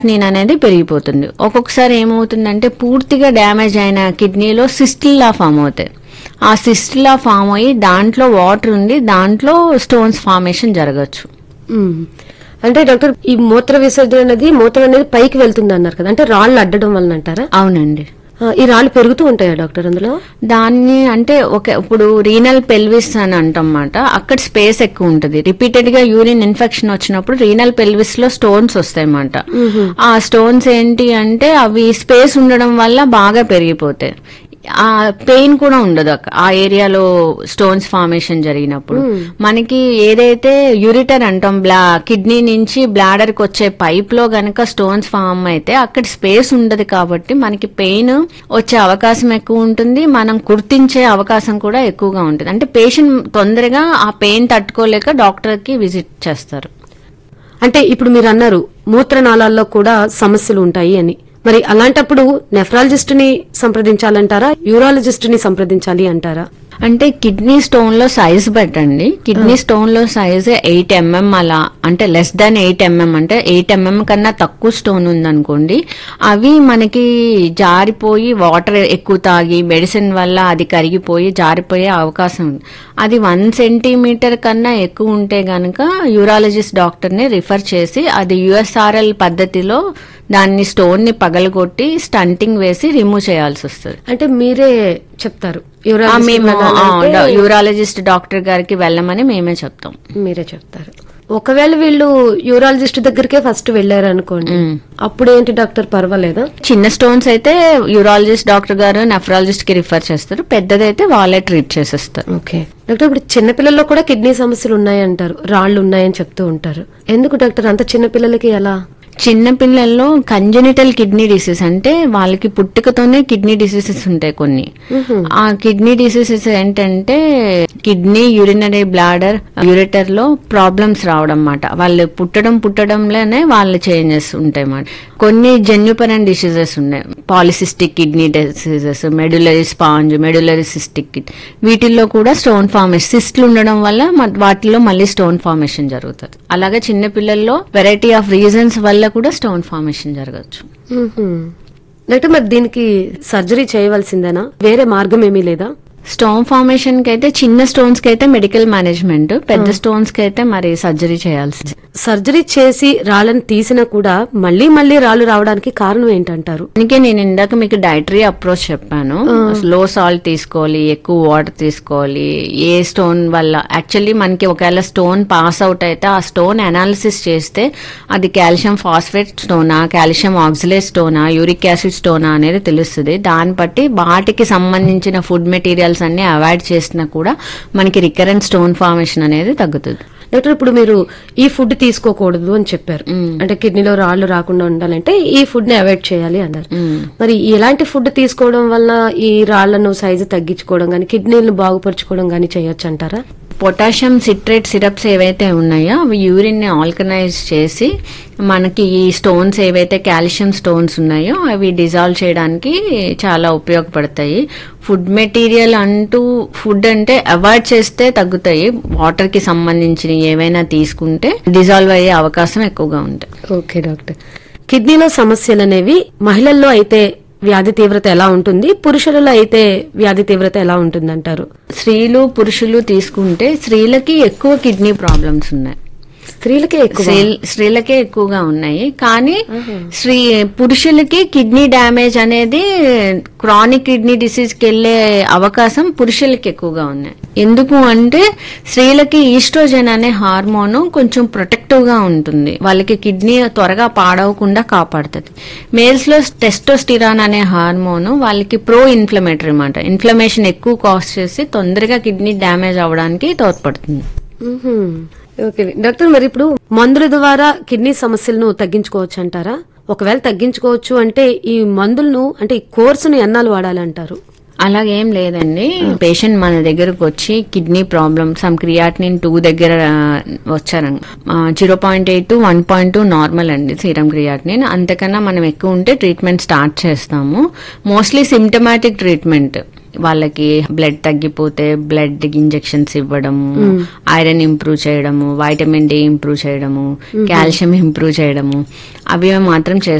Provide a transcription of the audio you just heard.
నేను అనేది పెరిగిపోతుంది ఒక్కొక్కసారి ఏమవుతుందంటే పూర్తిగా డ్యామేజ్ అయిన కిడ్నీలో సిస్టిల్లా ఫామ్ అవుతాయి ఆ సిస్టిల్లా ఫామ్ అయ్యి దాంట్లో వాటర్ ఉండి దాంట్లో స్టోన్స్ ఫార్మేషన్ జరగచ్చు మ్మ్. అంటే డాక్టర్ ఈ మూత్ర విసర్జన అనేది మూత్రం అనేది పైకి వెళ్తుంది అన్నారు కదా అంటే రాళ్ళు అడ్డడం వలన అంటారా అవునండి ఆ, ఈ రాళ్ళు పెరుగుతూ ఉంటాయా డాక్టర్ అందులో దాన్ని అంటే ఒక ఇప్పుడు రీనల్ పెల్విస్ అని అంటమాట అక్కడ స్పేస్ ఎక్కువ ఉంటుంది రిపీటెడ్ గా యూరిన్ ఇన్ఫెక్షన్ వచ్చినప్పుడు రీనల్ పెల్విస్ లో స్టోన్స్ వస్తాయి అన్నమాట ఆ స్టోన్స్ ఏంటి అంటే అవి స్పేస్ ఉండడం వల్ల బాగా పెరిగిపోతాయి ఆ పెయిన్ కూడా ఉండదు అక్క ఆ ఏరియాలో స్టోన్స్ ఫార్మేషన్ జరిగినప్పుడు మనకి ఏదైతే యూరిటర్ అంటాం బ్లా కిడ్నీ నుంచి బ్లాడర్ కి వచ్చే పైప్ లో గనక స్టోన్స్ ఫామ్ అయితే అక్కడ స్పేస్ ఉండదు కాబట్టి మనకి పెయిన్ వచ్చే అవకాశం ఎక్కువ ఉంటుంది మనం గుర్తించే అవకాశం కూడా ఎక్కువగా ఉంటుంది అంటే పేషెంట్ తొందరగా ఆ పెయిన్ తట్టుకోలేక డాక్టర్ కి విజిట్ చేస్తారు అంటే ఇప్పుడు మీరు అన్నారు మూత్రనాళాల్లో కూడా సమస్యలు ఉంటాయి అని మరి అలాంటప్పుడు నెఫ్రాలజిస్ట్ ని సంప్రదించాలంటారా యూరాలజిస్ట్ ని సంప్రదించాలి అంటారా అంటే కిడ్నీ స్టోన్ లో సైజ్ పెట్టండి కిడ్నీ స్టోన్ లో సైజ్ ఎయిట్ ఎంఎం అలా అంటే లెస్ దాన్ ఎయిట్ ఎంఎం అంటే ఎయిట్ ఎంఎం కన్నా తక్కువ స్టోన్ ఉందనుకోండి అవి మనకి జారిపోయి వాటర్ ఎక్కువ తాగి మెడిసిన్ వల్ల అది కరిగిపోయి జారిపోయే అవకాశం ఉంది అది వన్ సెంటీమీటర్ కన్నా ఎక్కువ ఉంటే గనక యూరాలజిస్ట్ డాక్టర్ ని రిఫర్ చేసి అది యుఎస్ఆర్ఎల్ పద్ధతిలో దాన్ని స్టోన్ ని పగలగొట్టి స్టంటింగ్ వేసి రిమూవ్ చేయాల్సి వస్తుంది అంటే మీరే చెప్తారు ఆ, యూరాలజిస్ట్ మేము వెళ్ళాలంటే ఆ, డా- యూరాలజిస్ట్ డాక్టర్ గారికి వెళ్ళమని మేమే చెప్తాం మీరే చెప్తారు ఒకవేళ వీళ్ళు యూరాలజిస్ట్ దగ్గరికే ఫస్ట్ వెళ్ళారు అనుకోండి మ్మ్. అప్పుడు ఏంటి డాక్టర్ పర్వాలేదా చిన్న స్టోన్స్ అయితే యూరాలజిస్ట్ డాక్టర్ గారు నెఫ్రాలజిస్ట్ కి రిఫర్ చేస్తారు పెద్దదైతే వాళ్ళే ట్రీట్ చేసేస్తారు ఓకే డాక్టర్ ఇప్పుడు చిన్నపిల్లల్లో కూడా కిడ్నీ సమస్యలు ఉన్నాయంటారు రాళ్ళు ఉన్నాయని చెప్తూ ఉంటారు ఎందుకు డాక్టర్ అంత చిన్న పిల్లలకి ఎలా చిన్న పిల్లల్లో కంజెనిటల్ కిడ్నీ డిసీజ్ అంటే వాళ్ళకి పుట్టుకతోనే కిడ్నీ డిసీజెస్ ఉంటాయి కొన్ని ఆ కిడ్నీ డిసీజెస్ ఏంటంటే కిడ్నీ యూరినరీ బ్లాడర్ యూరిటర్ లో ప్రాబ్లమ్స్ రావడం అన్నమాట వాళ్ళు పుట్టడం పుట్టడంలోనే వాళ్ళ చేంజెస్ ఉంటాయి అన్నమాట కొన్ని జన్యుపరమైన డిసీజెస్ ఉన్నాయి polycystic kidney diseases medullary sponge medullary cystic వీటిల్లో కూడా స్టోన్ ఫార్మేషన్ సిస్ట్లు ఉండడం వల్ల మ- వాటిలో మళ్ళీ స్టోన్ ఫార్మేషన్ జరుగుతుంది అలాగే చిన్న పిల్లల్లో వెరైటీ ఆఫ్ రీజన్స్ వల్ల కూడా స్టోన్ ఫార్మేషన్ జరగచ్చు మ్మ్హ్మ్. డాక్టర్ మరి దీనికి సర్జరీ చేయవలసిందేనా వేరే మార్గం ఏమీ లేదా స్టోన్ ఫార్మేషన్ కి అయితే చిన్న స్టోన్స్ కి అయితే మెడికల్ మేనేజ్మెంట్ పెద్ద స్టోన్స్ కి అయితే మరి సర్జరీ చేయాల్సింది సర్జరీ చేసి రాళ్ళని తీసినా కూడా మళ్ళీ మళ్ళీ రాళ్ళు రావడానికి కారణం ఏంటంటారు అందుకే నేను ఇందాక మీకు డైటరీ అప్రోచ్ చెప్పాను లో సాల్ట్ తీసుకోవాలి ఎక్కువ వాటర్ తీసుకోవాలి ఏ స్టోన్ వల్ల యాక్చువల్లీ మనకి ఒకవేళ స్టోన్ పాస్ అవుట్ అయితే ఆ స్టోన్ అనాలిసిస్ చేస్తే అది కాల్షియం ఫాస్ఫేట్ స్టోనా కాల్షియం ఆక్సిలేట్ స్టోనా యూరిక్ యాసిడ్ స్టోనా అనేది తెలుస్తుంది దాన్ని బట్టి వాటికి సంబంధించిన ఫుడ్ మెటీరియల్స్ అన్ని అవాయిడ్ చేసినా కూడా మనకి రికరెంట్ స్టోన్ ఫార్మేషన్ అనేది తగ్గుతుంది డాక్టర్ ఇప్పుడు మీరు ఈ ఫుడ్ తీసుకోకూడదు అని చెప్పారు అంటే కిడ్నీలో రాళ్ళు రాకుండా ఉండాలంటే ఈ ఫుడ్ ని అవాయిడ్ చేయాలి అన్నారు మరి ఎలాంటి ఫుడ్ తీసుకోవడం వల్ల ఈ రాళ్లను సైజు తగ్గించుకోవడం గానీ కిడ్నీలను బాగుపరచుకోవడం గానీ చేయొచ్చు అంటారా పొటాషియం సిట్రేట్ సిరప్స్ ఏవైతే ఉన్నాయో అవి యూరిన్ ని ఆల్కనైజ్ చేసి మనకి ఈ స్టోన్స్ ఏవైతే కాల్షియం స్టోన్స్ ఉన్నాయో అవి డిజాల్వ్ చేయడానికి చాలా ఉపయోగపడతాయి ఫుడ్ మెటీరియల్ అంటూ ఫుడ్ అంటే అవాయిడ్ చేస్తే తగ్గుతాయి వాటర్ కి సంబంధించిన ఏవైనా తీసుకుంటే డిజాల్వ్ అయ్యే అవకాశం ఎక్కువగా ఉంటాయి ఓకే డాక్టర్ కిడ్నీలో సమస్యలు అనేవి మహిళల్లో అయితే వ్యాధి తీవ్రత ఎలా ఉంటుంది పురుషులలో అయితే వ్యాధి తీవ్రత ఎలా ఉంటుంది అంటారు స్త్రీలు పురుషులు తీసుకుంటే స్త్రీలకి ఎక్కువ కిడ్నీ ప్రాబ్లమ్స్ ఉన్నాయి స్త్రీలకే ఎక్కువ స్త్రీ- స్త్రీలకే ఎక్కువగా ఉన్నాయి కానీ స్త్రీ పురుషులకి కిడ్నీ డ్యామేజ్ అనేది క్రానిక్ కిడ్నీ డిసీజ్ కి వెళ్లే అవకాశం పురుషులకి ఎక్కువగా ఉన్నాయి ఎందుకు అంటే స్త్రీలకి ఈస్ట్రోజన్ అనే హార్మోన్ కొంచెం ప్రొటెక్టివ్ గా ఉంటుంది వాళ్ళకి కిడ్నీ త్వరగా పాడవకుండా కాపాడుతుంది మేల్స్ లో టెస్టోస్టిరాన్ అనే హార్మోన్ వాళ్ళకి ప్రో ఇన్ఫ్లమేటరీ అన్నమాట ఇన్ఫ్లమేషన్ ఎక్కువ కాస్ట్ చేసి తొందరగా కిడ్నీ డ్యామేజ్ అవడానికి తోడ్పడుతుంది మ్మ్హ్మ్. ఓకే డాక్టర్ మరి ఇప్పుడు మందుల ద్వారా కిడ్నీ సమస్యలను తగ్గించుకోవచ్చు అంటారా ఒకవేళ తగ్గించుకోవచ్చు అంటే ఈ మందులను అంటే ఈ కోర్సును ఎన్నాళ్ళు వాడాలంటారు అలాగేం లేదండి పేషెంట్ మన దగ్గరకు వచ్చి kidney problem some creatinine two దగ్గర ఆ, వచ్చారు zero point eight to one point two normal అండి సీరం క్రియాటినిన్ అంతకన్నా మనం ఎక్కువ ఉంటే ట్రీట్మెంట్ స్టార్ట్ చేస్తాము మోస్ట్లీ సిమ్టమాటిక్ ట్రీట్మెంట్ వాళ్ళకి బ్లడ్ తగ్గిపోతే బ్లడ్ ఇంజెక్షన్స్ ఇవ్వడము ఐరన్ ఇంప్రూవ్ చేయడము వైటమిన్ డి ఇంప్రూవ్ చేయడము కాల్షియం ఇంప్రూవ్ చేయడము అవి మాత్రం